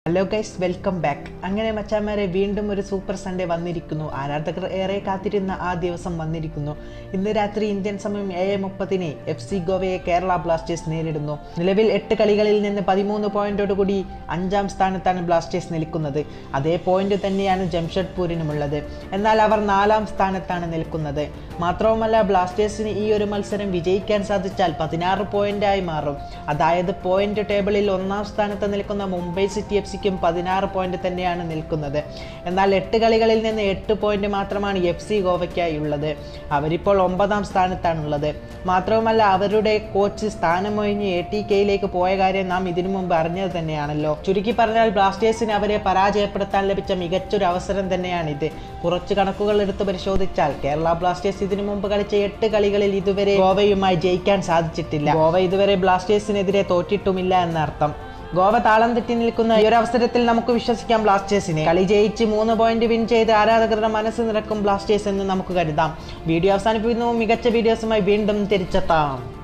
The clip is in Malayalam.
ഹലോ ഗൈസ് വെൽക്കം ബാക്ക് അങ്ങനെ മച്ചാമാരെ വീണ്ടും ഒരു സൂപ്പർ സൺഡേ വന്നിരിക്കുന്നു ആരാധകർ ഏറെ കാത്തിരുന്ന ആ ദിവസം വന്നിരിക്കുന്നു ഇന്ന് രാത്രി ഇന്ത്യൻ സമയം ഏഴ് മുപ്പതിന് എഫ് സി ഗോവയെ കേരള ബ്ലാസ്റ്റേഴ്സ് നേരിടുന്നു നിലവിൽ എട്ട് കളികളിൽ നിന്ന് പതിമൂന്ന് പോയിന്റോടുകൂടി അഞ്ചാം സ്ഥാനത്താണ് ബ്ലാസ്റ്റേഴ്സ് നിൽക്കുന്നത് അതേ പോയിന്റ് തന്നെയാണ് ജംഷഡ്പൂരിനുമുള്ളത് എന്നാൽ അവർ നാലാം സ്ഥാനത്താണ് നിൽക്കുന്നത് മാത്രവുമല്ല ബ്ലാസ്റ്റേഴ്സിന് ഈ ഒരു മത്സരം വിജയിക്കാൻ സാധിച്ചാൽ പതിനാറ് പോയിന്റായി മാറും അതായത് പോയിന്റ് ടേബിളിൽ ഒന്നാം സ്ഥാനത്ത് നിൽക്കുന്ന മുംബൈ സിറ്റി എഫ് സിക്കും പതിനാറ് പോയിന്റ് തന്നെയാണ് നിൽക്കുന്നത് എന്നാൽ എട്ട് കളികളിൽ നിന്ന് എട്ട് പോയിന്റ് മാത്രമാണ് എഫ് സി ഗോവയ്ക്കായി ഉള്ളത് അവരിപ്പോൾ ഒമ്പതാം സ്ഥാനത്താണുള്ളത് മാത്രവുമല്ല അവരുടെ കോച്ച് സ്ഥാനമൊഴിഞ്ഞ് എ ടി കെയിലേക്ക് പോയ കാര്യം നാം ഇതിനു മുമ്പ് അറിഞ്ഞത് തന്നെയാണല്ലോ ചുരുക്കി പറഞ്ഞാൽ ബ്ലാസ്റ്റേഴ്സിന് അവരെ പരാജയപ്പെടുത്താൻ ലഭിച്ച മികച്ചൊരു അവസരം തന്നെയാണിത് കുറച്ച് കണക്കുകൾ എടുത്ത് പരിശോധിച്ചാൽ കേരള ബ്ലാസ്റ്റേഴ്സ് ഇതിനു മുമ്പ് കളിച്ച എട്ട് കളികളിൽ ഇതുവരെ ഗോവയുമായി ജയിക്കാൻ സാധിച്ചിട്ടില്ല ഗോവ ഇതുവരെ ബ്ലാസ്റ്റേഴ്സിനെതിരെ തോറ്റിട്ടുമില്ല എന്നർത്ഥം ഗോവ താളം തെറ്റി നിൽക്കുന്ന ഈ ഒരു അവസരത്തിൽ നമുക്ക് വിശ്വസിക്കാം ബ്ലാസ്റ്റേഴ്സിനെ കളി ജയിച്ച് മൂന്ന് പോയിന്റ് വിൻ ചെയ്ത് ആരാധകരുടെ മനസ്സ് നിറക്കും ബ്ലാസ്റ്റേഴ്സ് എന്ന് നമുക്ക് കരുതാം വീഡിയോ അവസാനിപ്പിക്കുന്നു മികച്ച വീഡിയോസുമായി വീണ്ടും തിരിച്ചെത്താം